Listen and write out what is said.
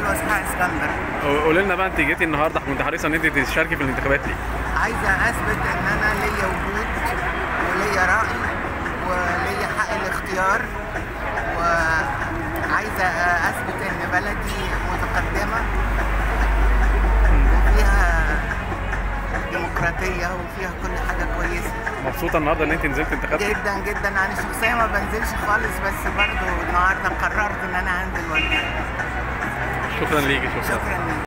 حلوه اسمها اسكندر قولي لنا بقى انت جيتي النهارده كنت حريصه ان انت تشاركي في الانتخابات ليه؟ عايزه اثبت ان انا ليا وجود وليا راي وليا حق الاختيار وعايزه اثبت ان بلدي متقدمه وفيها ديمقراطيه وفيها كل حاجه كويسه مبسوطه النهارده ان انت نزلت انتخابات؟ جدا جدا انا شخصيا ما بنزلش خالص بس برضو النهارده قررت ان انا هنزل وانزل شكرا ليكي شكرا شكرا